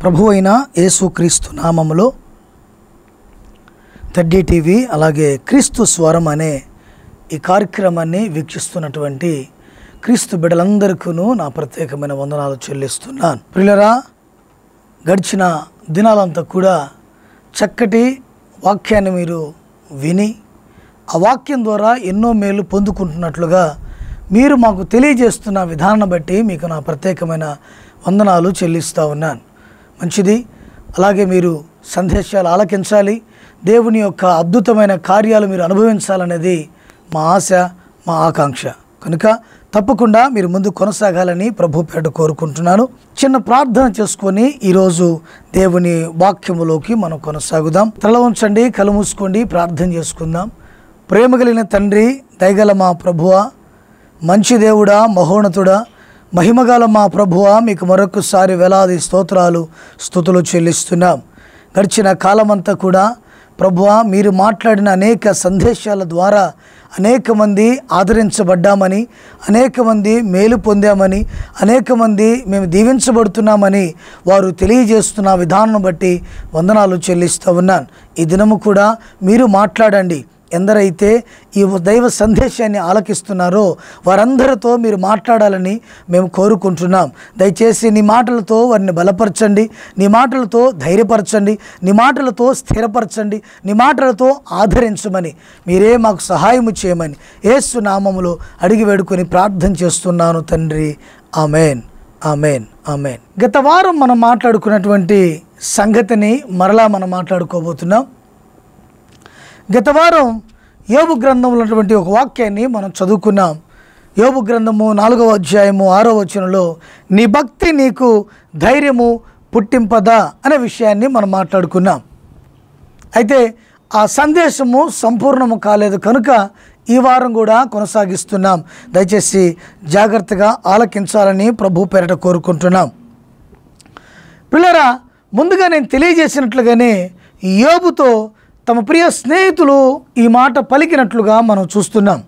ప్రభు అయిన యేసుక్రీస్తు నామములో థర్డీ టీవీ అలాగే క్రీస్తు స్వరం అనే ఈ కార్యక్రమాన్ని వీక్షిస్తున్నటువంటి క్రీస్తు బిడ్డలందరికీ నా ప్రత్యేకమైన వందనాలు చెల్లిస్తున్నాను ప్రియులరా గడిచిన దినాలంతా కూడా చక్కటి వాక్యాన్ని మీరు విని ఆ వాక్యం ద్వారా ఎన్నో మేలు పొందుకుంటున్నట్లుగా మీరు మాకు తెలియజేస్తున్న విధానాన్ని బట్టి మీకు నా ప్రత్యేకమైన వందనాలు చెల్లిస్తూ ఉన్నాను మంచిది అలాగే మీరు సందేశాలు ఆలకించాలి దేవుని యొక్క అద్భుతమైన కార్యాలు మీరు అనుభవించాలనేది మా ఆశ మా ఆకాంక్ష కనుక తప్పకుండా మీరు ముందు కొనసాగాలని ప్రభు పేట కోరుకుంటున్నాను చిన్న ప్రార్థన చేసుకొని ఈరోజు దేవుని వాక్యములోకి మనం కొనసాగుదాం తల ఉంచండి కళ్ళు మూసుకోండి ప్రార్థన చేసుకుందాం ప్రేమ కలిగిన తండ్రి దయగల మా ప్రభువ మంచి దేవుడా మహోన్నతుడా మహిమగల మా ప్రభువ మీకు మరొకసారి వేలాది స్తోత్రాలు స్థుతులు చెల్లిస్తున్నాం గడిచిన కాలమంతా కూడా ప్రభువ మీరు మాట్లాడిన అనేక సందేశాల ద్వారా అనేక మంది ఆదరించబడ్డామని అనేక మంది మేలు పొందామని అనేక మంది మేము దీవించబడుతున్నామని వారు తెలియజేస్తున్న విధానం బట్టి వందనాలు చెల్లిస్తూ ఉన్నాను ఈ దినము కూడా మీరు మాట్లాడండి ఎందరైతే ఈ దైవ సందేశాన్ని ఆలకిస్తున్నారో వారందరితో మీరు మాట్లాడాలని మేము కోరుకుంటున్నాం దయచేసి నీ మాటలతో వారిని బలపరచండి నీ మాటలతో ధైర్యపరచండి నీ మాటలతో స్థిరపరచండి నీ మాటలతో ఆదరించమని మీరే మాకు సహాయము చేయమని ఏసు నామములో అడిగి వేడుకొని ప్రార్థన చేస్తున్నాను తండ్రి ఆమెన్ ఆమెన్ ఆమెన్ గత వారం మనం మాట్లాడుకున్నటువంటి సంగతిని మరలా మనం మాట్లాడుకోబోతున్నాం గత వారం యోబు గ్రంథంలో ఉన్నటువంటి ఒక వాక్యాన్ని మనం చదువుకున్నాం యోబు గ్రంథము నాలుగవ అధ్యాయము ఆరో వచనంలో నీ భక్తి నీకు ధైర్యము పుట్టింపదా అనే విషయాన్ని మనం మాట్లాడుకున్నాం అయితే ఆ సందేశము సంపూర్ణము కాలేదు కనుక ఈ వారం కూడా కొనసాగిస్తున్నాం దయచేసి జాగ్రత్తగా ఆలకించాలని ప్రభు పేరట కోరుకుంటున్నాం పిల్లరా ముందుగా నేను తెలియజేసినట్లుగానే యోబుతో తమ ప్రియ స్నేహితులు ఈ మాట పలికినట్లుగా మనం చూస్తున్నాం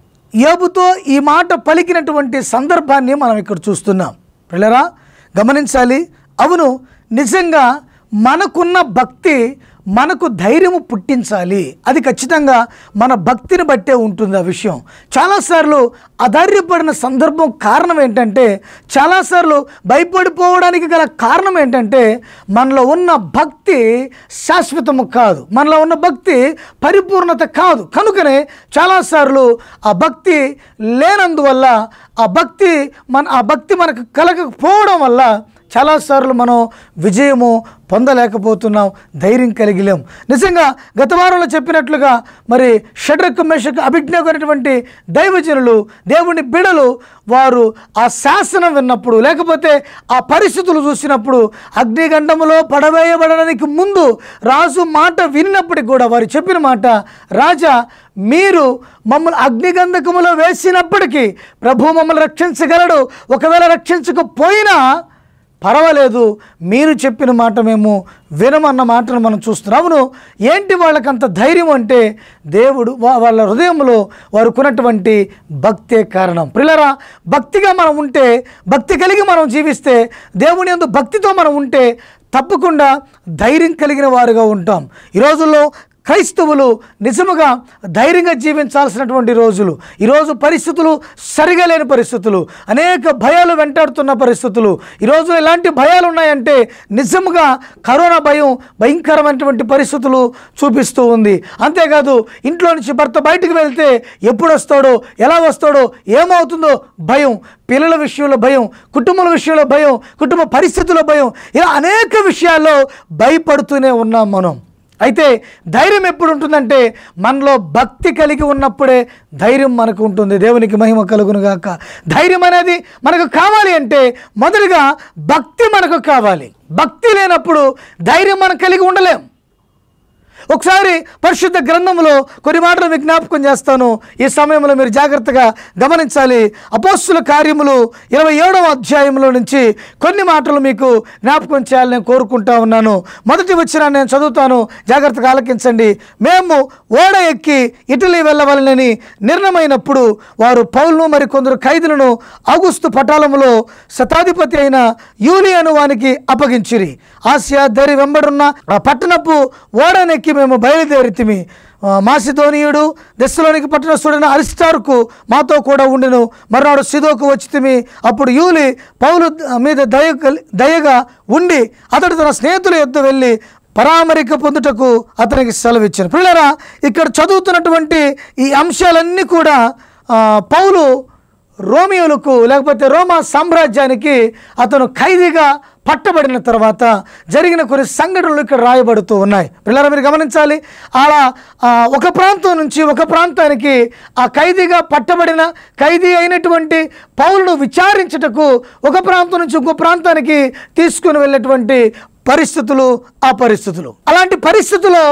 యోబుతో ఈ మాట పలికినటువంటి సందర్భాన్ని మనం ఇక్కడ చూస్తున్నాం పిల్లరా గమనించాలి అవును నిజంగా మనకున్న భక్తి మనకు ధైర్యము పుట్టించాలి అది ఖచ్చితంగా మన భక్తిని బట్టే ఉంటుంది ఆ విషయం చాలాసార్లు అధైర్యపడిన సందర్భం కారణం ఏంటంటే చాలాసార్లు భయపడిపోవడానికి గల కారణం ఏంటంటే మనలో ఉన్న భక్తి శాశ్వతము కాదు మనలో ఉన్న భక్తి పరిపూర్ణత కాదు కనుకనే చాలాసార్లు ఆ భక్తి లేనందువల్ల ఆ భక్తి మన ఆ భక్తి మనకు కలగకపోవడం వల్ల చాలాసార్లు మనం విజయము పొందలేకపోతున్నాం ధైర్యం కలిగిలేం నిజంగా గత వారంలో చెప్పినట్లుగా మరి షడ్రక్ మెషక్ అభిజ్ఞకు అనేటువంటి దైవజనులు దేవుని బిడలు వారు ఆ శాసనం విన్నప్పుడు లేకపోతే ఆ పరిస్థితులు చూసినప్పుడు అగ్నిగండములో పడవేయబడడానికి ముందు రాజు మాట విన్నప్పటికి కూడా వారు చెప్పిన మాట రాజా మీరు మమ్మల్ని అగ్నిగంధకములో వేసినప్పటికీ ప్రభు మమ్మల్ని రక్షించగలడు ఒకవేళ రక్షించకపోయినా పర్వాలేదు మీరు చెప్పిన మాట మేము వినమన్న మాటను మనం చూస్తున్నాం అవును ఏంటి వాళ్ళకంత ధైర్యం అంటే దేవుడు వా- వాళ్ళ హృదయంలో వారు కొన్నటువంటి భక్తే కారణం ప్రిలరా భక్తిగా మనం ఉంటే భక్తి కలిగి మనం జీవిస్తే దేవుని యందు భక్తితో మనం ఉంటే తప్పకుండా ధైర్యం కలిగిన వారుగా ఉంటాం ఈ రోజుల్లో క్రైస్తవులు నిజముగా ధైర్యంగా జీవించాల్సినటువంటి రోజులు ఈరోజు పరిస్థితులు సరిగా లేని పరిస్థితులు అనేక భయాలు వెంటాడుతున్న పరిస్థితులు ఈరోజు ఎలాంటి భయాలు ఉన్నాయంటే నిజముగా కరోనా భయం భయంకరమైనటువంటి పరిస్థితులు చూపిస్తూ ఉంది అంతేకాదు ఇంట్లో నుంచి భర్త బయటికి వెళ్తే ఎప్పుడు వస్తాడో ఎలా వస్తాడో ఏమవుతుందో భయం పిల్లల విషయంలో భయం కుటుంబాల విషయంలో భయం కుటుంబ పరిస్థితుల భయం ఇలా అనేక విషయాల్లో భయపడుతూనే ఉన్నాం మనం అయితే ధైర్యం ఎప్పుడు ఉంటుందంటే మనలో భక్తి కలిగి ఉన్నప్పుడే ధైర్యం మనకు ఉంటుంది దేవునికి మహిమ కలుగును గాక ధైర్యం అనేది మనకు కావాలి అంటే మొదటిగా భక్తి మనకు కావాలి భక్తి లేనప్పుడు ధైర్యం మనం కలిగి ఉండలేం ఒకసారి పరిశుద్ధ గ్రంథంలో కొన్ని మాటలు మీకు జ్ఞాపకం చేస్తాను ఈ సమయంలో మీరు జాగ్రత్తగా గమనించాలి అపోస్తుల కార్యములు ఇరవై ఏడవ అధ్యాయంలో నుంచి కొన్ని మాటలు మీకు జ్ఞాపకం చేయాలని నేను కోరుకుంటా ఉన్నాను మొదటి వచ్చిన నేను చదువుతాను జాగ్రత్తగా ఆలకించండి మేము ఓడ ఎక్కి ఇటలీ వెళ్ళవలనని నిర్ణయమైనప్పుడు వారు పౌలను మరి కొందరు ఖైదులను ఆగుస్తు పటాలములో శతాధిపతి అయిన యూలియను వానికి అప్పగించిరి ఆసియా దరి వెంబడున్న ఆ పట్టణపు ఓడనెక్కి మేము బయలుదేరితిమి ఆ, మాసిధోనియుడు దశలోనికి పట్టణస్తుడైన అరిస్టార్కు మాతో కూడా ఉండెను మర్నాడు సిదోకు వచ్చితిమి అప్పుడు యూలి పౌలు మీద దయ కలి- దయగా ఉండి అతడు తన స్నేహితుల యొద్ద వెళ్ళి పరామరిక పొందుటకు అతనికి సెలవిచ్చాను పిల్లరా ఇక్కడ చదువుతున్నటువంటి ఈ అంశాలన్నీ కూడా ఆ, పౌలు రోమియోలకు లేకపోతే రోమా సామ్రాజ్యానికి అతను ఖైదీగా పట్టబడిన తర్వాత జరిగిన కొన్ని సంఘటనలు ఇక్కడ రాయబడుతూ ఉన్నాయి పిల్లలు మీరు గమనించాలి అలా ఆ, ఒక ప్రాంతం నుంచి ఒక ప్రాంతానికి ఆ ఖైదీగా పట్టబడిన ఖైదీ అయినటువంటి పౌరును విచారించుటకు ఒక ప్రాంతం నుంచి ఇంకో ప్రాంతానికి తీసుకుని వెళ్ళేటువంటి పరిస్థితులు ఆ పరిస్థితులు అలాంటి పరిస్థితుల్లో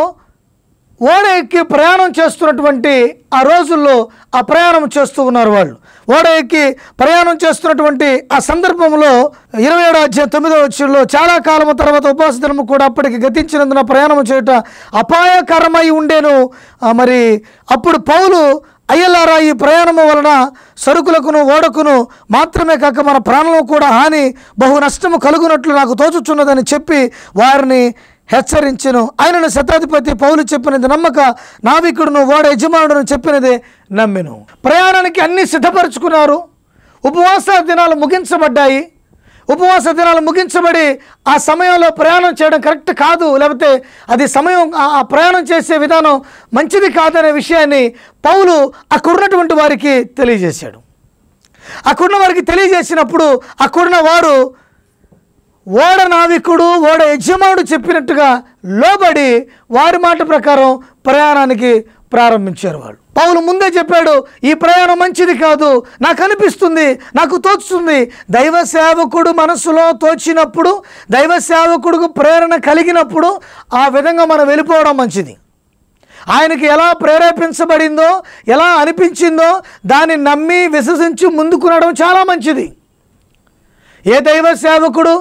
ఓడ ఎక్కి ప్రయాణం చేస్తున్నటువంటి ఆ రోజుల్లో ఆ ప్రయాణం చేస్తూ ఉన్నారు వాళ్ళు ఓడ ఎక్కి ప్రయాణం చేస్తున్నటువంటి ఆ సందర్భంలో ఇరవై ఏడో అధ్యాయం తొమ్మిదో వచ్చంలో చాలా కాలం తర్వాత ఉపవాస దినము కూడా అప్పటికి గతించినందున ప్రయాణం చేయట అపాయకరమై ఉండేను ఆ, మరి అప్పుడు పౌలు అయ్యలారా ఈ ప్రయాణము వలన సరుకులకును ఓడకును మాత్రమే కాక మన ప్రాణంలో కూడా హాని బహు నష్టము కలుగునట్లు నాకు తోచుచున్నదని చెప్పి వారిని హెచ్చరించెను ఆయనను శతాధిపతి పౌలు చెప్పినది నమ్మక నావికుడును ఓడ యజమానుడును చెప్పినదే నమ్మెను ప్రయాణానికి అన్ని సిద్ధపరచుకున్నారు ఉపవాస దినాలు ముగించబడ్డాయి ఉపవాస దినాలు ముగించబడి ఆ సమయంలో ప్రయాణం చేయడం కరెక్ట్ కాదు లేకపోతే అది సమయం ఆ- ఆ ప్రయాణం చేసే విధానం మంచిది కాదనే విషయాన్ని పౌలు అక్కడున్నటువంటి వారికి తెలియజేశాడు అక్కడున్న వారికి తెలియజేసినప్పుడు అక్కడున్న వారు ఓడ నావికుడు ఓడ యజమానుడు చెప్పినట్టుగా లోబడి వారి మాట ప్రకారం ప్రయాణానికి ప్రారంభించారు వాళ్ళు పౌలు ముందే చెప్పాడు ఈ ప్రయాణం మంచిది కాదు నాకు అనిపిస్తుంది నాకు తోచుతుంది దైవ సేవకుడు మనసులో తోచినప్పుడు దైవ సేవకుడుకు ప్రేరణ కలిగినప్పుడు ఆ విధంగా మనం వెళ్ళిపోవడం మంచిది ఆయనకి ఎలా ప్రేరేపించబడిందో ఎలా అనిపించిందో దాన్ని నమ్మి విశ్వసించి ముందుకు నడవడం చాలా మంచిది ఏ దైవ సేవకుడు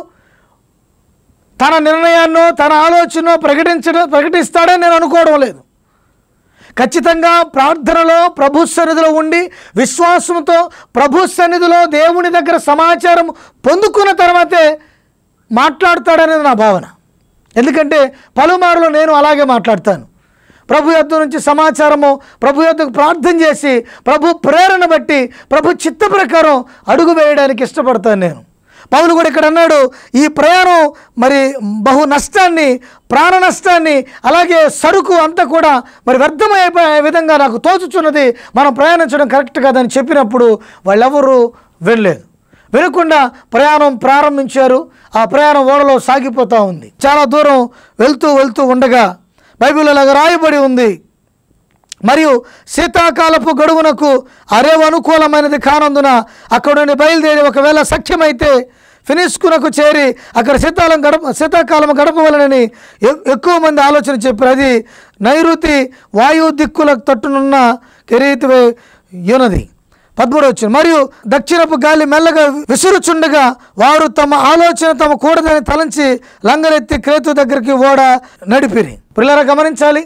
తన నిర్ణయాన్నో తన ఆలోచనో ప్రకటించడం ప్రకటిస్తాడని నేను అనుకోవడం లేదు ఖచ్చితంగా ప్రార్థనలో ప్రభు సన్నిధిలో ఉండి విశ్వాసంతో ప్రభు సన్నిధిలో దేవుని దగ్గర సమాచారం పొందుకున్న తర్వాతే మాట్లాడతాడనేది నా భావన ఎందుకంటే పలుమారులో నేను అలాగే మాట్లాడతాను ప్రభు యొద్ద నుంచి సమాచారము ప్రభు యొద్దకు ప్రార్థన చేసి ప్రభు ప్రేరణ బట్టి ప్రభు చిత్త ప్రకారం అడుగు వేయడానికి ఇష్టపడతాను నేను పౌలు కూడా ఇక్కడ అన్నాడు ఈ ప్రయాణం మరి బహు నష్టాన్ని ప్రాణ నష్టాన్ని అలాగే సరుకు అంతా కూడా మరి వ్యర్థమైపోయే విధంగా నాకు తోచుచున్నది మనం ప్రయాణించడం కరెక్ట్ కాదని చెప్పినప్పుడు వాళ్ళెవరూ వెళ్ళలేదు వినకుండా ప్రయాణం ప్రారంభించారు ఆ ప్రయాణం ఓడలో సాగిపోతూ ఉంది చాలా దూరం వెళ్తూ వెళ్తూ ఉండగా బైబిల్ అలాగ రాయబడి ఉంది మరియు శీతాకాలపు గడువునకు అరేవు అనుకూలమైనది కానందున అక్కడ నుండి బయలుదేరి ఒకవేళ సఖ్యమైతే ఫినిస్కునకు చేరి అక్కడ శీతాలం గడప శీతాకాలం గడపవలనని ఎ- ఎక్కువ మంది ఆలోచన చెప్పారు అది నైరుతి వాయు దిక్కుల తట్టునున్న కెరీతి యునది పదమూడు వచ్చింది మరియు దక్షిణపు గాలి మెల్లగా విసురుచుండగా వారు తమ ఆలోచన తమ కూడదని తలంచి లంగరెత్తి క్రేతు దగ్గరికి ఓడ నడిపిరి పిల్లరా గమనించాలి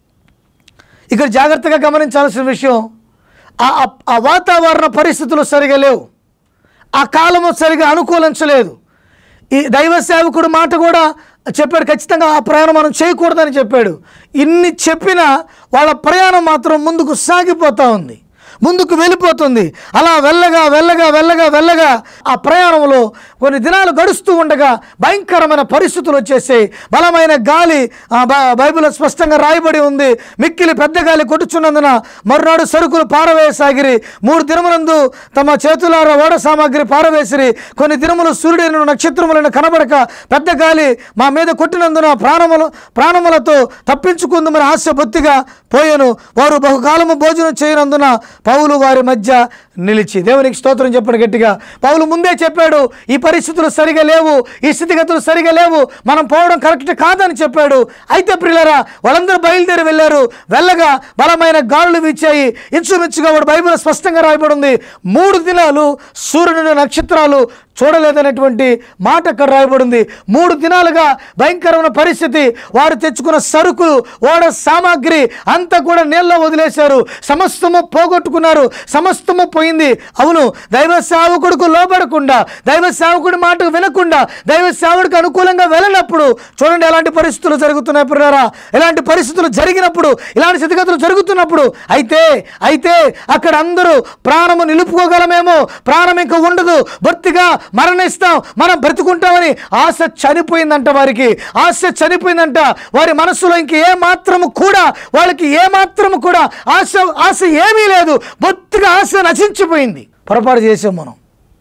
ఇక్కడ జాగ్రత్తగా గమనించాల్సిన విషయం ఆ ఆ- ఆ వాతావరణ పరిస్థితులు సరిగా లేవు ఆ కాలము సరిగా అనుకూలించలేదు ఈ దైవ సేవకుడు మాట కూడా చెప్పాడు ఖచ్చితంగా ఆ ప్రయాణం మనం చేయకూడదని చెప్పాడు ఇన్ని చెప్పినా వాళ్ళ ప్రయాణం మాత్రం ముందుకు సాగిపోతూ ఉంది ముందుకు వెళ్ళిపోతుంది అలా వెళ్ళగా వెళ్ళగా వెళ్ళగా వెళ్ళగా ఆ ప్రయాణంలో కొన్ని దినాలు గడుస్తూ ఉండగా భయంకరమైన పరిస్థితులు వచ్చేసాయి బలమైన గాలి ఆ బ- బైబిల్లో స్పష్టంగా రాయబడి ఉంది మిక్కిలి పెద్ద గాలి కొట్టుచున్నందున మరునాడు సరుకులు పారవేయసాగిరి మూడు దినములందు తమ చేతులార ఓడ సామాగ్రి పారవేసిరి కొన్ని దినములు సూర్యుడిని నక్షత్రములను కనబడక పెద్ద గాలి మా మీద కొట్టినందున ప్రాణములు ప్రాణములతో తప్పించుకుందామని ఆశ బొత్తిగా పోయాను వారు బహుకాలము భోజనం చేయనందున పౌలు వారి మధ్య నిలిచి దేవునికి స్తోత్రం చెప్పండి గట్టిగా పౌలు ముందే చెప్పాడు ఈ పరిస్థితులు సరిగా లేవు ఈ స్థితిగతులు సరిగా లేవు మనం పోవడం కరెక్ట్ కాదని చెప్పాడు అయితే ప్రియులరా వాళ్ళందరూ బయలుదేరి వెళ్ళారు వెళ్ళగా బలమైన గాలులు వీచాయి ఇంచుమించుగా వాడు బైబిల్ స్పష్టంగా రాయబడి ఉంది మూడు దినాలు సూర్యుని నక్షత్రాలు చూడలేదనేటువంటి మాట అక్కడ రాయబడింది మూడు దినాలుగా భయంకరమైన పరిస్థితి వారు తెచ్చుకున్న సరుకులు ఓడ సామాగ్రి అంతా కూడా నీళ్ళలో వదిలేశారు సమస్తము పోగొట్టుకున్నారు సమస్తము పోయింది అవును దైవ సేవకుడికి లోబడకుండా దైవ సేవకుడి మాట వినకుండా దైవ సేవకుడికి అనుకూలంగా వెళ్ళినప్పుడు చూడండి ఎలాంటి పరిస్థితులు జరుగుతున్నాయి పిల్లరా ఎలాంటి పరిస్థితులు జరిగినప్పుడు ఇలాంటి స్థితిగతులు జరుగుతున్నప్పుడు అయితే అయితే అక్కడ అందరూ ప్రాణము నిలుపుకోగలమేమో ప్రాణం ఇంకా ఉండదు బొత్తిగా మరణిస్తాం మనం బ్రతుకుంటామని ఆశ చనిపోయిందంట వారికి ఆశ చనిపోయిందంట వారి మనసులో ఇంక ఏ మాత్రము కూడా వాళ్ళకి ఏ మాత్రము కూడా ఆశ ఆశ ఏమీ లేదు బొత్తిగా ఆశ నశించిపోయింది పొరపాటు చేసాం మనం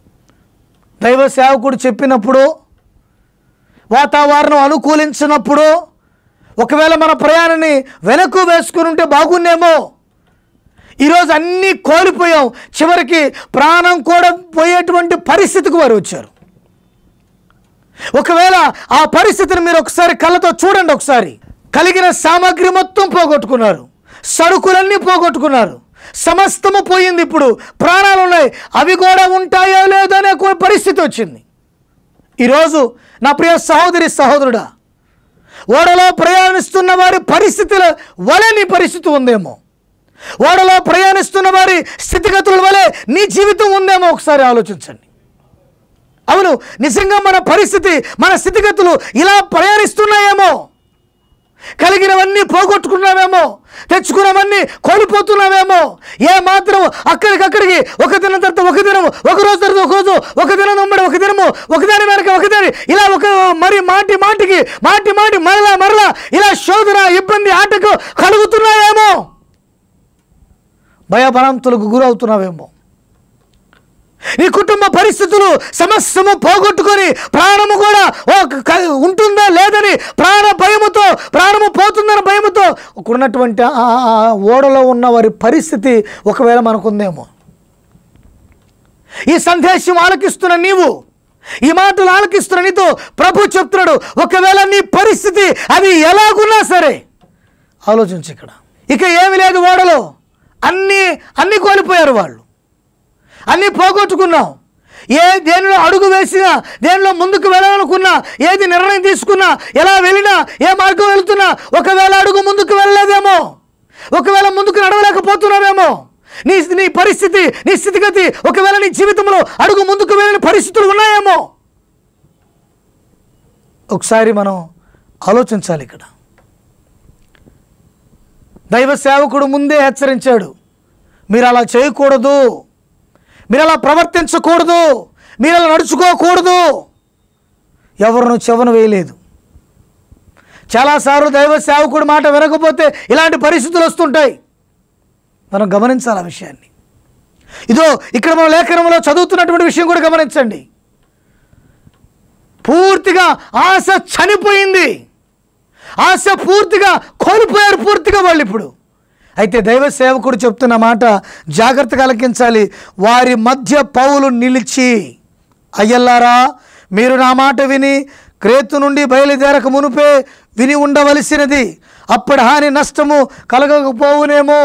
దైవ సేవకుడు చెప్పినప్పుడు వాతావరణం అనుకూలించినప్పుడు ఒకవేళ మన ప్రయాణాన్ని వెనక్కు వేసుకుని ఉంటే బాగుండేమో ఈరోజు అన్నీ కోల్పోయాం చివరికి ప్రాణం కూడా పోయేటువంటి పరిస్థితికి వారు వచ్చారు ఒకవేళ ఆ పరిస్థితిని మీరు ఒకసారి కళ్ళతో చూడండి ఒకసారి కలిగిన సామాగ్రి మొత్తం పోగొట్టుకున్నారు సరుకులన్నీ పోగొట్టుకున్నారు సమస్తము పోయింది ఇప్పుడు ప్రాణాలు ఉన్నాయి అవి కూడా ఉంటాయో లేదో అనే కూ- పరిస్థితి వచ్చింది ఈరోజు నా ప్రియ సహోదరి సహోదరుడా ఓడలో ప్రయాణిస్తున్న వారి పరిస్థితుల వలె నీ పరిస్థితి ఉందేమో ఓడలో ప్రయాణిస్తున్న వారి స్థితిగతుల వలె నీ జీవితం ఉందేమో ఒకసారి ఆలోచించండి అవును నిజంగా మన పరిస్థితి మన స్థితిగతులు ఇలా ప్రయాణిస్తున్నాయేమో కలిగినవన్నీ పోగొట్టుకున్నామేమో తెచ్చుకున్నవన్నీ కోల్పోతున్నామేమో ఏ మాత్రం అక్కడికక్కడికి ఒక దినం తర్వాత ఒక దినము ఒక రోజు తర్వాత ఒక రోజు ఒక దినం ఉమ్మడి ఒక దినము ఒకదాని వెనక ఒకదాని ఇలా ఒక మరి మాటి మాటికి మాటి మాటి మరలా మరలా ఇలా శోధన ఇబ్బంది ఆటకు కలుగుతున్నాయేమో భయభ్రాంతులకు గురవుతున్నావేమో నీ కుటుంబ పరిస్థితులు సమస్యము పోగొట్టుకొని ప్రాణము కూడా ఓ క- ఉంటుందా లేదని ప్రాణ భయముతో ప్రాణము పోతుందన్న భయముతో ఉన్నటువంటి ఆ ఆ ఓడలో ఉన్న వారి పరిస్థితి ఒకవేళ మనకుందేమో ఈ సందేశం ఆలకిస్తున్న నీవు ఈ మాటలు ఆలకిస్తున్న నీతో ప్రభు చెప్తున్నాడు ఒకవేళ నీ పరిస్థితి అది ఎలాగున్నా సరే ఆలోచించు ఇక్కడ ఇక ఏమి లేదు ఓడలో అన్నీ అన్నీ కోల్పోయారు వాళ్ళు అన్నీ పోగొట్టుకున్నాం ఏ దేనిలో అడుగు వేసినా దేనిలో ముందుకు వెళ్ళాలనుకున్నా ఏది నిర్ణయం తీసుకున్నా ఎలా వెళ్ళినా ఏ మార్గం వెళ్తున్నా ఒకవేళ అడుగు ముందుకు వెళ్ళలేదేమో ఒకవేళ ముందుకు నడవలేకపోతున్నావేమో నీ నీ పరిస్థితి నీ స్థితిగతి ఒకవేళ నీ జీవితంలో అడుగు ముందుకు వెళ్ళిన పరిస్థితులు ఉన్నాయేమో ఒకసారి మనం ఆలోచించాలి ఇక్కడ దైవ సేవకుడు ముందే హెచ్చరించాడు మీరు అలా చేయకూడదు మీరు అలా ప్రవర్తించకూడదు మీరు అలా నడుచుకోకూడదు ఎవరిను చెవన వేయలేదు చాలాసార్లు దైవ సేవకుడి మాట వినకపోతే ఇలాంటి పరిస్థితులు వస్తుంటాయి మనం గమనించాలి ఆ విషయాన్ని ఇదో ఇక్కడ మన లేఖనంలో చదువుతున్నటువంటి విషయం కూడా గమనించండి పూర్తిగా ఆశ చనిపోయింది ఆశ పూర్తిగా కోల్పోయారు పూర్తిగా వాళ్ళు ఇప్పుడు అయితే దైవ సేవకుడు చెప్తున్న మాట జాగ్రత్తగా ఆలకించాలి వారి మధ్య పౌలు నిలిచి అయ్యల్లారా మీరు నా మాట విని క్రేతు నుండి బయలుదేరక మునుపే విని ఉండవలసినది అప్పటి హాని నష్టము కలగకపోవునేమో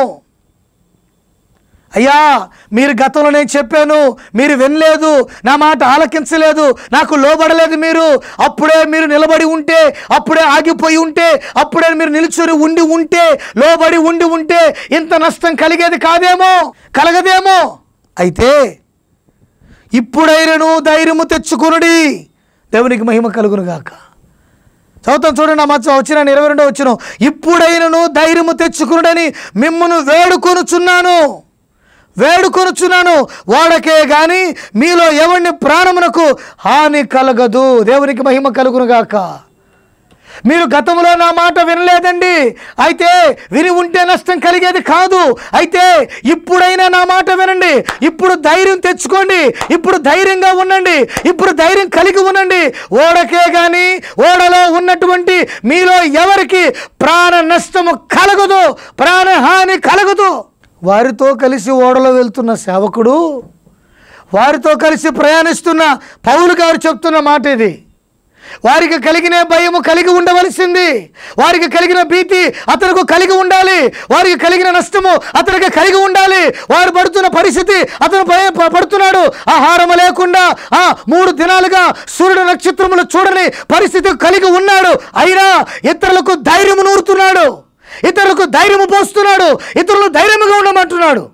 అయ్యా మీరు గతంలో నేను చెప్పాను మీరు వినలేదు నా మాట ఆలకించలేదు నాకు లోబడలేదు మీరు అప్పుడే మీరు నిలబడి ఉంటే అప్పుడే ఆగిపోయి ఉంటే అప్పుడే మీరు నిలుచుని ఉండి ఉంటే లోబడి ఉండి ఉంటే ఇంత నష్టం కలిగేది కాదేమో కలగదేమో అయితే ఇప్పుడైనను ధైర్యము తెచ్చుకునుడి దేవునికి మహిమ కలుగును గాక చదువుతాం చూడండి ఆ మచ్చ వచ్చిన ఇరవై రెండో వచ్చిన ఇప్పుడైనను ధైర్యము తెచ్చుకునుడని మిమ్మను వేడుకొనుచున్నాను వేడుకొనుచున్నాను వాడకే గాని మీలో ఎవరిని ప్రాణమునకు హాని కలగదు దేవునికి మహిమ కలుగును గాక మీరు గతంలో నా మాట వినలేదండి అయితే విని ఉంటే నష్టం కలిగేది కాదు అయితే ఇప్పుడైనా నా మాట వినండి ఇప్పుడు ధైర్యం తెచ్చుకోండి ఇప్పుడు ధైర్యంగా ఉండండి ఇప్పుడు ధైర్యం కలిగి ఉండండి ఓడకే కానీ ఓడలో ఉన్నటువంటి మీలో ఎవరికి ప్రాణ నష్టము కలగదు ప్రాణహాని కలగదు వారితో కలిసి ఓడలో వెళ్తున్న సేవకుడు వారితో కలిసి ప్రయాణిస్తున్న పౌలు గారు చెప్తున్న మాట ఇది వారికి కలిగిన భయము కలిగి ఉండవలసింది వారికి కలిగిన భీతి అతనికి కలిగి ఉండాలి వారికి కలిగిన నష్టము అతనికి కలిగి ఉండాలి వారు పడుతున్న పరిస్థితి అతను భయ- ప- పడుతున్నాడు ఆహారము లేకుండా ఆ మూడు దినాలుగా సూర్యుడు నక్షత్రములు చూడని పరిస్థితి కలిగి ఉన్నాడు అయినా ఇతరులకు ధైర్యము నూరుతున్నాడు ఇతరులకు ధైర్యము పోస్తున్నాడు ఇతరులు ధైర్యముగా ఉండమంటున్నాడు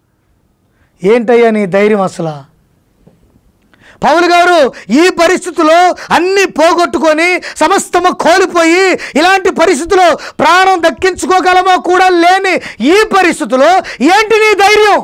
ఏంటయ్యా నీ ధైర్యం అసలు పౌలు గారు ఈ పరిస్థితిలో అన్ని పోగొట్టుకొని సమస్తము కోల్పోయి ఇలాంటి పరిస్థితిలో ప్రాణం దక్కించుకోగలమో కూడా లేని ఈ పరిస్థితిలో ఏంటి నీ ధైర్యం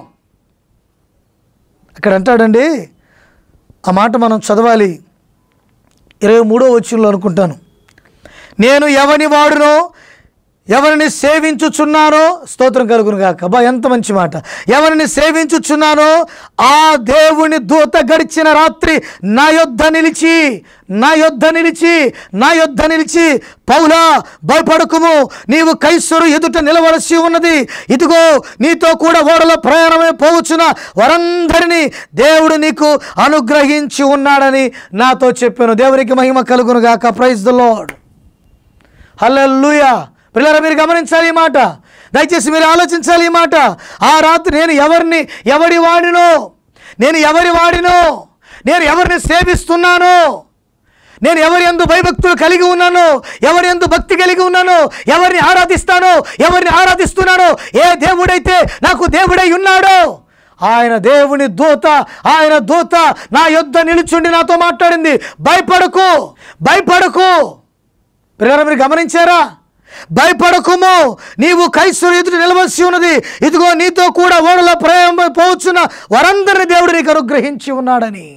అక్కడ అంటాడండి ఆ మాట మనం చదవాలి ఇరవై మూడో వచ్చంలో అనుకుంటాను నేను ఎవని వాడునో ఎవరిని సేవించుచున్నానో స్తోత్రం కలుగును గాక అబ్బా ఎంత మంచి మాట ఎవరిని సేవించుచున్నానో ఆ దేవుని దూత గడిచిన రాత్రి నా యొద్ద నిలిచి నా యొద్ద నిలిచి నా యొద్ద నిలిచి పౌలా భయపడకుము నీవు కైసరు ఎదుట నిలవలసి ఉన్నది ఇదిగో నీతో కూడా ఓడలో ప్రయాణమై పోవచ్చున వారందరినీ దేవుడు నీకు అనుగ్రహించి ఉన్నాడని నాతో చెప్పాను దేవునికి మహిమ కలుగును గాక ప్రైజ్ ద లార్డ్ హల్లెలూయా పిల్లరా మీరు గమనించాలి ఈ మాట దయచేసి మీరు ఆలోచించాలి ఈ మాట ఆ రాత్రి నేను ఎవరిని ఎవరి వాడినో నేను ఎవరి వాడినో నేను ఎవరిని సేవిస్తున్నానో నేను ఎవరి ఎందు భయభక్తులు కలిగి ఉన్నాను ఎవరి ఎందు భక్తి కలిగి ఉన్నాను ఎవరిని ఆరాధిస్తానో ఎవరిని ఆరాధిస్తున్నానో ఏ దేవుడైతే నాకు దేవుడై ఉన్నాడో ఆయన దేవుని దూత ఆయన దూత నా యొద్ద నిలుచుండి నాతో మాట్లాడింది భయపడకు భయపడకు పిల్లలు మీరు గమనించారా భయపడకుము నీవు కైసరు ఎదుటి నిలవలసి ఉన్నది ఇదిగో నీతో కూడా ఓడలో ప్రయాణం పోవచ్చున్న వారందరిని దేవుడు నీకు అనుగ్రహించి ఉన్నాడని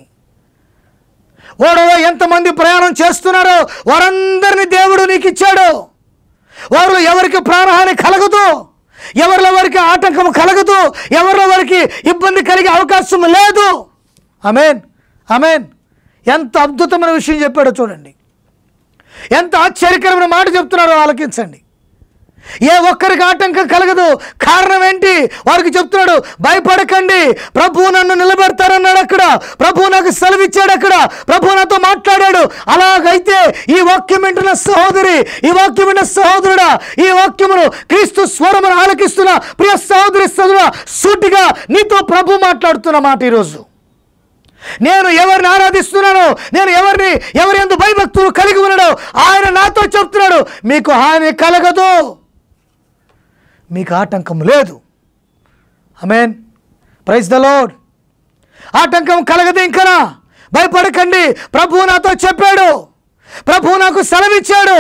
ఓడలో ఎంతమంది ప్రయాణం చేస్తున్నారో వారందరిని దేవుడు నీకు ఇచ్చాడు వారిలో ఎవరికి ప్రాణహాని కలగదు ఎవరిలో వారికి ఆటంకం కలగదు ఎవరిలో వారికి ఇబ్బంది కలిగే అవకాశం లేదు అమేన్ అమేన్ ఎంత అద్భుతమైన విషయం చెప్పాడో చూడండి ఎంత ఆశ్చర్యకరమైన మాట చెప్తున్నారో ఆలకించండి ఏ ఒక్కరికి ఆటంకం కలగదు కారణం ఏంటి వారికి చెప్తున్నాడు భయపడకండి ప్రభు నన్ను నిలబెడతారన్నాడు అక్కడ ప్రభు నాకు సెలవిచ్చాడు అక్కడ ప్రభు నాతో మాట్లాడాడు అలాగైతే ఈ వాక్యం వింటున్న సహోదరి ఈ వాక్యం విన్న సహోదరుడా ఈ వాక్యమును క్రీస్తు స్వరమును ఆలకిస్తున్న ప్రియ సహోదరి సహోదరుడా సూటిగా నీతో ప్రభు మాట్లాడుతున్న మాట ఈరోజు నేను ఎవరిని ఆరాధిస్తున్నానో నేను ఎవరిని ఎవరి ఎందు భయభక్తులు కలిగి ఉన్నాడో ఆయన నాతో చెప్తున్నాడు మీకు హాని కలగదు మీకు ఆటంకం లేదు అమేన్ ప్రైజ్ ద లోడ్ ఆటంకం కలగదు ఇంకనా భయపడకండి ప్రభు నాతో చెప్పాడు ప్రభు నాకు సెలవిచ్చాడు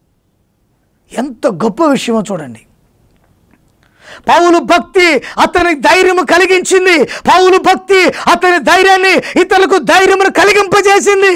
ఎంత గొప్ప విషయమో చూడండి పౌలు భక్తి అతని ధైర్యం కలిగించింది పౌలు భక్తి అతని ధైర్యాన్ని ఇతరులకు ధైర్యమును కలిగింపజేసింది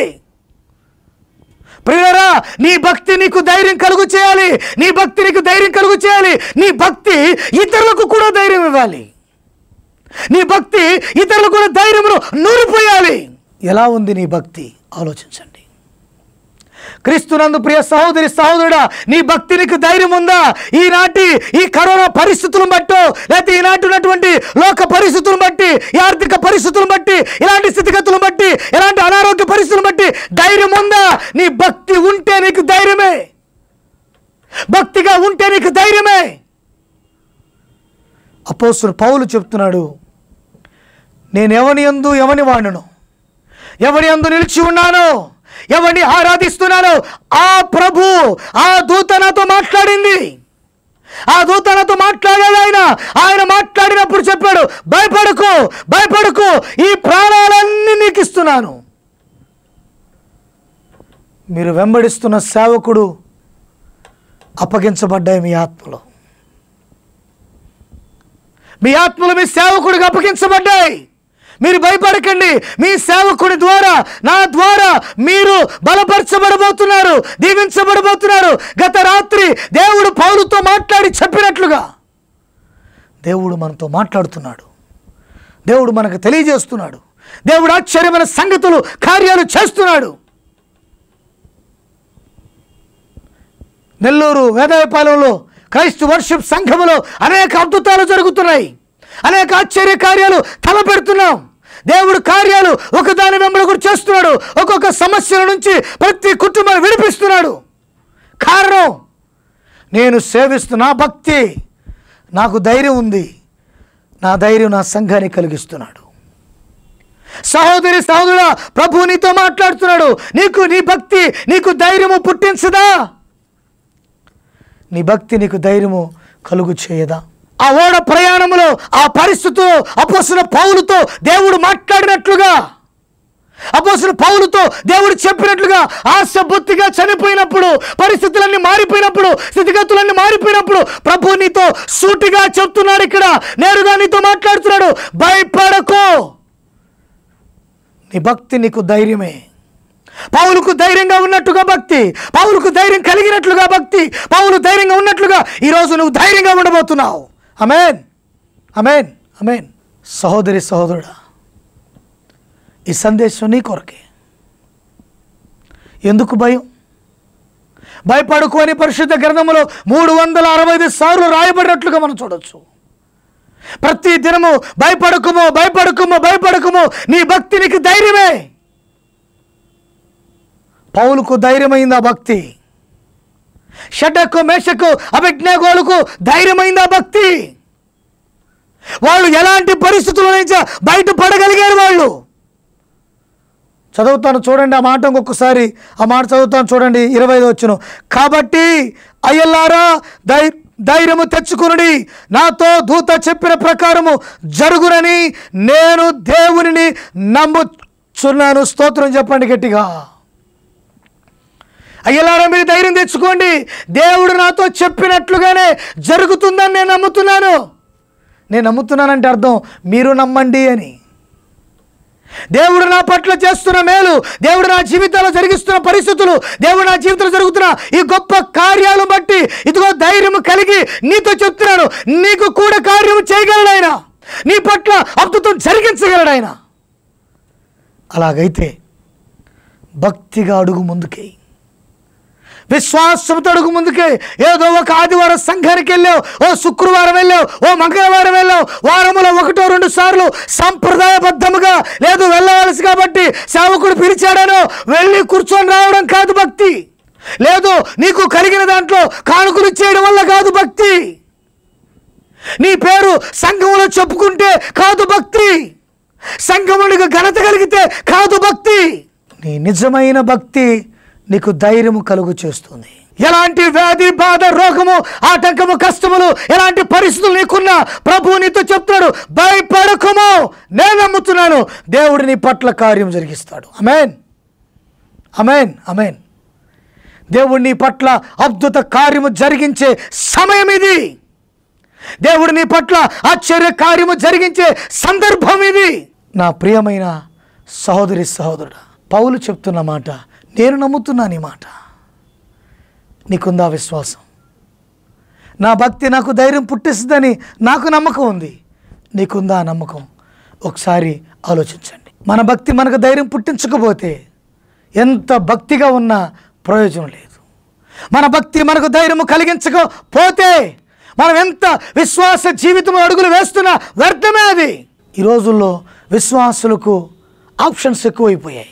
ప్రియులరా నీ భక్తి నీకు ధైర్యం కలుగు చేయాలి నీ భక్తి నీకు ధైర్యం కలుగు చేయాలి నీ భక్తి ఇతరులకు కూడా ధైర్యం ఇవ్వాలి నీ భక్తి ఇతరులకు కూడా ధైర్యమును నూరిపోయాలి ఎలా ఉంది నీ భక్తి ఆలోచించండి క్రీస్తునందు ప్రియ సహోదరి సహోదరుడా నీ భక్తి నీకు ధైర్యం ఉందా ఈనాటి ఈ కరోనా పరిస్థితులను బట్టో లేకపోతే ఈనాటి ఉన్నటువంటి లోక పరిస్థితులను బట్టి ఈ ఆర్థిక పరిస్థితులను బట్టి ఇలాంటి స్థితిగతులను బట్టి ఇలాంటి అనారోగ్య పరిస్థితులను బట్టి ధైర్యం ఉందా నీ భక్తి ఉంటే నీకు ధైర్యమే భక్తిగా ఉంటే నీకు ధైర్యమే అపోస్తుడు పౌలు చెప్తున్నాడు నేను ఎవని ఎందు ఎవని వాడును ఎవరి అందు నిలిచి ఉన్నాను ఎవరిని ఆరాధిస్తున్నాను ఆ ప్రభు ఆ దూత నాతో మాట్లాడింది ఆ దూత నాతో మాట్లాడాడు ఆయన ఆయన మాట్లాడినప్పుడు చెప్పాడు భయపడకు భయపడకు ఈ ప్రాణాలన్నీ నీకు ఇస్తున్నాను మీరు వెంబడిస్తున్న సేవకుడు అప్పగించబడ్డాయి మీ ఆత్మలో మీ ఆత్మలు మీ సేవకుడికి అప్పగించబడ్డాయి మీరు భయపడకండి మీ సేవకుడి ద్వారా నా ద్వారా మీరు బలపరచబడబోతున్నారు దీవించబడబోతున్నారు గత రాత్రి దేవుడు పౌరుతో మాట్లాడి చెప్పినట్లుగా దేవుడు మనతో మాట్లాడుతున్నాడు దేవుడు మనకు తెలియజేస్తున్నాడు దేవుడు ఆశ్చర్యమైన సంగతులు కార్యాలు చేస్తున్నాడు నెల్లూరు వేదాయపాలెంలో క్రైస్తవ వర్షిప్ సంఘములో అనేక అద్భుతాలు జరుగుతున్నాయి అనేక ఆశ్చర్య కార్యాలు తలపెడుతున్నాం దేవుడు కార్యాలు ఒకదాని వెంబడి కూడా చేస్తున్నాడు ఒక్కొక్క సమస్యల నుంచి ప్రతి కుటుంబాన్ని విడిపిస్తున్నాడు కారణం నేను సేవిస్తున్న భక్తి నాకు ధైర్యం ఉంది నా ధైర్యం నా సంఘాన్ని కలిగిస్తున్నాడు సహోదరి సహోదరుడా ప్రభు నీతో మాట్లాడుతున్నాడు నీకు నీ భక్తి నీకు ధైర్యము పుట్టించదా నీ భక్తి నీకు ధైర్యము కలుగు చేయదా ఆ ఓడ ప్రయాణములో ఆ పరిస్థితుల్లో అపోసిన పౌలుతో దేవుడు మాట్లాడినట్లుగా అపోసిన పౌలుతో దేవుడు చెప్పినట్లుగా ఆశ బొత్తిగా చనిపోయినప్పుడు పరిస్థితులన్నీ మారిపోయినప్పుడు స్థితిగతులన్నీ మారిపోయినప్పుడు ప్రభు నీతో సూటిగా చెప్తున్నాడు ఇక్కడ నేరుగా నీతో మాట్లాడుతున్నాడు భయపడకు నీ భక్తి నీకు ధైర్యమే పౌలుకు ధైర్యంగా ఉన్నట్టుగా భక్తి పౌలుకు ధైర్యం కలిగినట్లుగా భక్తి పౌలు ధైర్యంగా ఉన్నట్లుగా ఈరోజు నువ్వు ధైర్యంగా ఉండబోతున్నావు అమేన్ అమేన్ అమేన్ సహోదరి సహోదరుడా ఈ సందేశం నీ కొరకే ఎందుకు భయం భయపడుకు అని పరిశుద్ధ గ్రంథములో మూడు వందల అరవై ఐదు సార్లు రాయబడినట్లుగా మనం చూడొచ్చు ప్రతి దినము భయపడకుమో భయపడకుమో భయపడకుమో నీ భక్తి నీకు ధైర్యమే పౌలుకు ధైర్యమైంది ఆ భక్తి షటకు మేషకు అభిజ్ఞాగోలకు ధైర్యమైంది ఆ భక్తి వాళ్ళు ఎలాంటి పరిస్థితుల నుంచి బయటపడగలిగారు వాళ్ళు చదువుతాను చూడండి ఆ మాట ఇంకొకసారి ఆ మాట చదువుతాను చూడండి ఇరవై ఐదు వచ్చును కాబట్టి అయ్యల్లారా ధై ధైర్యము తెచ్చుకునుడి నాతో దూత చెప్పిన ప్రకారము జరుగునని నేను దేవునిని నమ్ముచున్నాను స్తోత్రం చెప్పండి గట్టిగా అయ్యలారా మీరు ధైర్యం తెచ్చుకోండి దేవుడు నాతో చెప్పినట్లుగానే జరుగుతుందని నేను నమ్ముతున్నాను నేను నమ్ముతున్నానంటే అర్థం మీరు నమ్మండి అని దేవుడు నా పట్ల చేస్తున్న మేలు దేవుడు నా జీవితంలో జరిగిస్తున్న పరిస్థితులు దేవుడు నా జీవితంలో జరుగుతున్న ఈ గొప్ప కార్యాలను బట్టి ఇదిగో ధైర్యం కలిగి నీతో చెప్తున్నాను నీకు కూడా కార్యం చేయగలడు ఆయన నీ పట్ల అద్భుతం జరిగించగలడు ఆయన అలాగైతే భక్తిగా అడుగు ముందుకే విశ్వాసంతో అడుగు ముందుకే ఏదో ఒక ఆదివారం సంఘానికి వెళ్ళావు ఓ శుక్రవారం వెళ్ళావు ఓ మంగళవారం వెళ్ళావు వారములో ఒకటో రెండు సార్లు సంప్రదాయబద్ధముగా లేదు వెళ్ళవలసి కాబట్టి సేవకుడు పిలిచాడనో వెళ్ళి కూర్చొని రావడం కాదు భక్తి లేదు నీకు కలిగిన దాంట్లో కానుకలు చేయడం వల్ల కాదు భక్తి నీ పేరు సంఘంలో చెప్పుకుంటే కాదు భక్తి సంఘమునికి ఘనత కలిగితే కాదు భక్తి నీ నిజమైన భక్తి నీకు ధైర్యము కలుగు చేస్తుంది ఎలాంటి వ్యాధి బాధ రోగము ఆటంకము కష్టములు ఎలాంటి పరిస్థితులు నీకున్నా ప్రభు నీతో చెప్తున్నాడు భయపడకము నేను నమ్ముతున్నాను దేవుడు నీ పట్ల కార్యం జరిగిస్తాడు అమేన్ అమేన్ అమేన్ దేవుడు నీ పట్ల అద్భుత కార్యము జరిగించే సమయం ఇది దేవుడు నీ పట్ల ఆశ్చర్య కార్యము జరిగించే సందర్భం ఇది నా ప్రియమైన సహోదరి సహోదరుడు పౌలు చెప్తున్న మాట నేను నమ్ముతున్నాను ఈ మాట నీకుందా విశ్వాసం నా భక్తి నాకు ధైర్యం పుట్టిస్తుందని నాకు నమ్మకం ఉంది నీకుందా ఆ నమ్మకం ఒకసారి ఆలోచించండి మన భక్తి మనకు ధైర్యం పుట్టించకపోతే ఎంత భక్తిగా ఉన్నా ప్రయోజనం లేదు మన భక్తి మనకు ధైర్యము కలిగించకపోతే మనం ఎంత విశ్వాస జీవితం అడుగులు వేస్తున్నా వ్యర్థమే అది ఈ రోజుల్లో విశ్వాసులకు ఆప్షన్స్ ఎక్కువైపోయాయి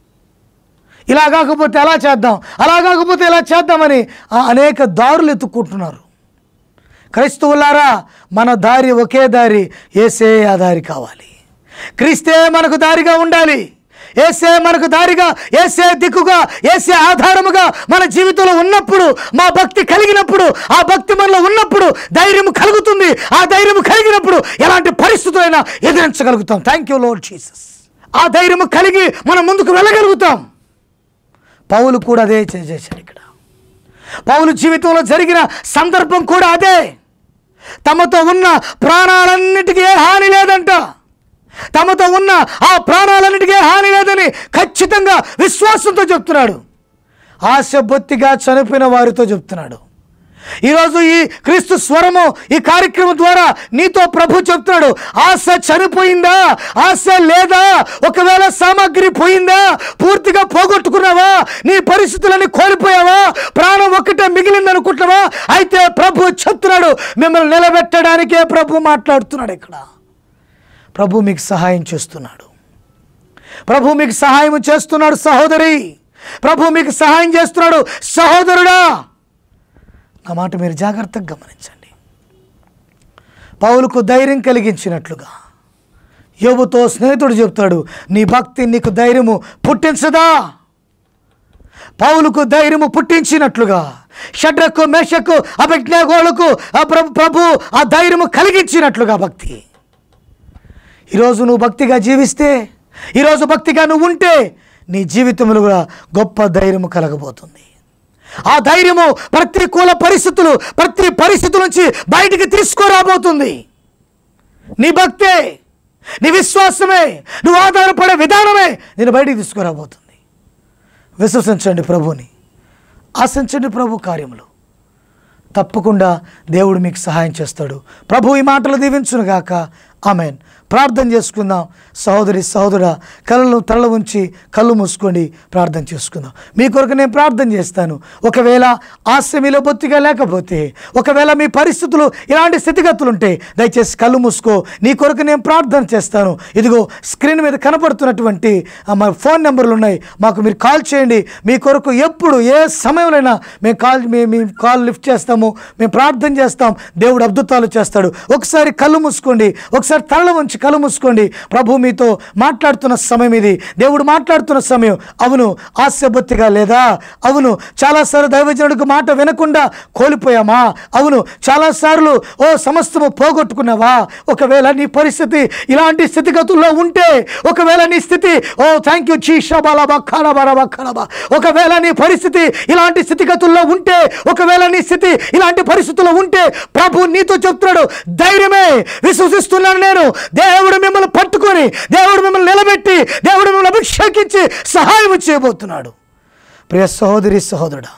ఇలా కాకపోతే ఎలా చేద్దాం అలా కాకపోతే ఎలా చేద్దామని ఆ అనేక దారులు ఎత్తుక్కుంటున్నారు క్రైస్తవులారా మన దారి ఒకే దారి ఏసే ఆ దారి కావాలి క్రీస్తే మనకు దారిగా ఉండాలి ఏసే మనకు దారిగా ఏసే దిక్కుగా ఏసే ఆధారముగా మన జీవితంలో ఉన్నప్పుడు మా భక్తి కలిగినప్పుడు ఆ భక్తి మనలో ఉన్నప్పుడు ధైర్యం కలుగుతుంది ఆ ధైర్యం కలిగినప్పుడు ఎలాంటి పరిస్థితులైనా ఎదిరించగలుగుతాం థ్యాంక్ యూ లోడ్ జీసస్ ఆ ధైర్యం కలిగి మనం ముందుకు వెళ్ళగలుగుతాం పౌలు కూడా అదే చే- చేశాడు ఇక్కడ పౌలు జీవితంలో జరిగిన సందర్భం కూడా అదే తమతో ఉన్న ప్రాణాలన్నిటికీ ఏ హాని లేదంట తమతో ఉన్న ఆ ప్రాణాలన్నిటికీ ఏ హాని లేదని ఖచ్చితంగా విశ్వాసంతో చెప్తున్నాడు ఆశ బొత్తిగా చనిపోయిన వారితో చెప్తున్నాడు ఈరోజు ఈ క్రీస్తు స్వరము ఈ కార్యక్రమం ద్వారా నీతో ప్రభు చెప్తున్నాడు ఆశ చనిపోయిందా ఆశ లేదా ఒకవేళ సామాగ్రి పోయిందా పూర్తిగా పోగొట్టుకున్నావా నీ పరిస్థితులని కోల్పోయావా ప్రాణం ఒక్కటే మిగిలింది అనుకుంటున్నావా అయితే ప్రభు చెప్తున్నాడు మిమ్మల్ని నిలబెట్టడానికే ప్రభు మాట్లాడుతున్నాడు ఇక్కడ ప్రభు మీకు సహాయం చేస్తున్నాడు ప్రభు మీకు సహాయం చేస్తున్నాడు సహోదరి ప్రభు మీకు సహాయం చేస్తున్నాడు సహోదరుడా నా మాట మీరు జాగ్రత్తగా గమనించండి పౌలుకు ధైర్యం కలిగించినట్లుగా యోబుతో స్నేహితుడు చెప్తాడు నీ భక్తి నీకు ధైర్యము పుట్టించదా పౌలుకు ధైర్యము పుట్టించినట్లుగా షడ్రకు మేషకు అభిజ్ఞాగోళకు ఆ ప్రభు ప్రభు ఆ ధైర్యము కలిగించినట్లుగా భక్తి ఈరోజు నువ్వు భక్తిగా జీవిస్తే ఈరోజు భక్తిగా నువ్వు ఉంటే నీ జీవితంలో కూడా గొప్ప ధైర్యము కలగబోతుంది ఆ ధైర్యము ప్రతికూల పరిస్థితులు ప్రతి పరిస్థితుల నుంచి బయటికి తీసుకురాబోతుంది నీ భక్తే నీ విశ్వాసమే నువ్వు ఆధారపడే విధానమే నేను బయటికి తీసుకురాబోతుంది విశ్వసించండి ప్రభుని ఆశించండి ప్రభు కార్యములు తప్పకుండా దేవుడు మీకు సహాయం చేస్తాడు ప్రభు ఈ మాటలు దీవించునుగాక ఆమెన్ ప్రార్థన చేసుకుందాం సహోదరి సహోదర కళ్ళను తల ఉంచి కళ్ళు మూసుకోండి ప్రార్థన చేసుకుందాం మీ కొరకు నేను ప్రార్థన చేస్తాను ఒకవేళ ఆశ మీలో బొత్తిగా లేకపోతే ఒకవేళ మీ పరిస్థితులు ఇలాంటి స్థితిగతులు ఉంటే దయచేసి కళ్ళు మూసుకో నీ కొరకు నేను ప్రార్థన చేస్తాను ఇదిగో స్క్రీన్ మీద కనపడుతున్నటువంటి ఆ, మా ఫోన్ నెంబర్లు ఉన్నాయి మాకు మీరు కాల్ చేయండి మీ కొరకు ఎప్పుడు ఏ సమయంలోనైనా మేము కాల్ మీ మీ కాల్ లిఫ్ట్ చేస్తాము మేము ప్రార్థన చేస్తాం దేవుడు అద్భుతాలు చేస్తాడు ఒకసారి కళ్ళు మూసుకోండి ఒకసారి తల ఉంచి కళ్ళు మూసుకోండి ప్రభు మీతో మాట్లాడుతున్న సమయం ఇది దేవుడు మాట్లాడుతున్న సమయం అవును ఆశబొత్తిగా లేదా అవును చాలాసార్లు దైవజనుడికి మాట వినకుండా కోల్పోయామా అవును చాలాసార్లు ఓ సమస్తము పోగొట్టుకున్నావా ఒకవేళ నీ పరిస్థితి ఇలాంటి స్థితిగతుల్లో ఉంటే ఒకవేళ నీ స్థితి ఓ థ్యాంక్ యూ చీషాబాలాబా ఖానాబారాబా ఖానాబా ఒకవేళ నీ పరిస్థితి ఇలాంటి స్థితిగతుల్లో ఉంటే ఒకవేళ నీ స్థితి ఇలాంటి పరిస్థితుల్లో ఉంటే ప్రభు నీతో చెప్తున్నాడు ధైర్యమే విశ్వసిస్తున్నాను నేను దేవుడు మిమ్మల్ని పట్టుకొని దేవుడు మిమ్మల్ని నిలబెట్టి దేవుడు మిమ్మల్ని అభిషేకించి సహాయం చేయబోతున్నాడు ప్రియ సహోదరి సహోదరుడా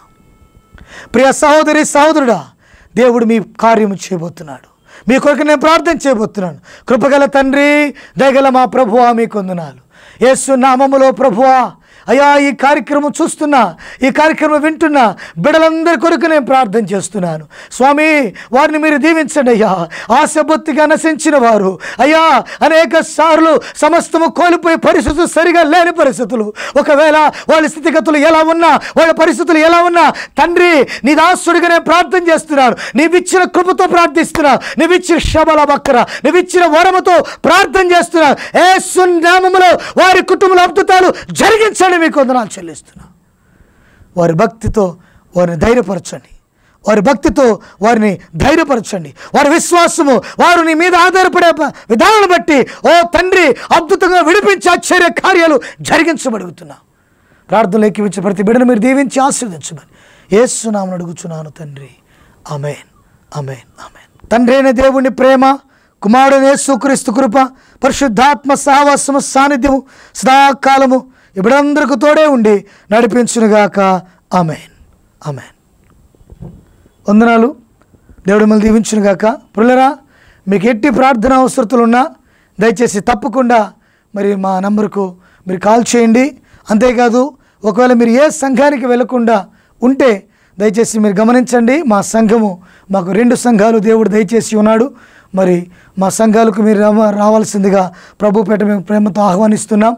ప్రియ సహోదరి సహోదరుడా దేవుడు మీ కార్యము చేయబోతున్నాడు మీ కొరకు నేను ప్రార్థన చేయబోతున్నాను కృపగల తండ్రి దయగల మా ప్రభువా మీ కొందనాలు యేసు నామములో ప్రభువా అయ్యా ఈ కార్యక్రమం చూస్తున్నా ఈ కార్యక్రమం వింటున్నా బిడలందరి కొరకు నేను ప్రార్థన చేస్తున్నాను స్వామి వారిని మీరు దీవించండి అయ్యా ఆశబొత్తిగా నశించిన వారు అయ్యా అనేక సార్లు సమస్తము కోల్పోయే పరిస్థితులు సరిగా లేని పరిస్థితులు ఒకవేళ వాళ్ళ స్థితిగతులు ఎలా ఉన్నా వాళ్ళ పరిస్థితులు ఎలా ఉన్నా తండ్రి నీ దాసుడిగా నేను ప్రార్థన చేస్తున్నాను నీవిచ్చిన కృపతో ప్రార్థిస్తున్నా నీవిచ్చిన శబల బక్కర నీవిచ్చిన వరముతో ప్రార్థన చేస్తున్నా ఏ సున్నామములో వారి కుటుంబ అద్భుతాలు జరిగించండి మీకు వందనాలు చెల్లిస్తున్నా వారి భక్తితో వారిని ధైర్యపరచండి వారి భక్తితో వారిని ధైర్యపరచండి వారి విశ్వాసము వారు నీ మీద ఆధారపడే ప- విధానాన్ని బట్టి ఓ తండ్రి అద్భుతంగా విడిపించి ఆశ్చర్య కార్యాలు జరిగించబడుగుతున్నా ప్రార్థనలు ఎక్కివించి ప్రతి బిడ్డను మీరు దీవించి ఆశీర్వదించమని ఏసునామని అడుగుచున్నాను తండ్రి అమేన్ అమేన్ అమేన్ తండ్రి అయిన దేవుని ప్రేమ కుమారుడు యేసుక్రీస్తు కృప పరిశుద్ధాత్మ సహవాసము సాన్నిధ్యము సదాకాలము ఇప్పుడందరికి తోడే ఉండి నడిపించునుగాక అమేన్ అమేన్ వందనాలు దేవుడు మిమ్మల్ని దీవించునుగాక పుల్లరా మీకు ఎట్టి ప్రార్థన అవసరతలు ఉన్నా దయచేసి తప్పకుండా మరి మా నంబర్కు మీరు కాల్ చేయండి అంతేకాదు ఒకవేళ మీరు ఏ సంఘానికి వెళ్లకుండా ఉంటే దయచేసి మీరు గమనించండి మా సంఘము మాకు రెండు సంఘాలు దేవుడు దయచేసి ఉన్నాడు మరి మా సంఘాలకు మీరు రావ- రావాల్సిందిగా ప్రభుపేట మేము ప్రేమతో ఆహ్వానిస్తున్నాం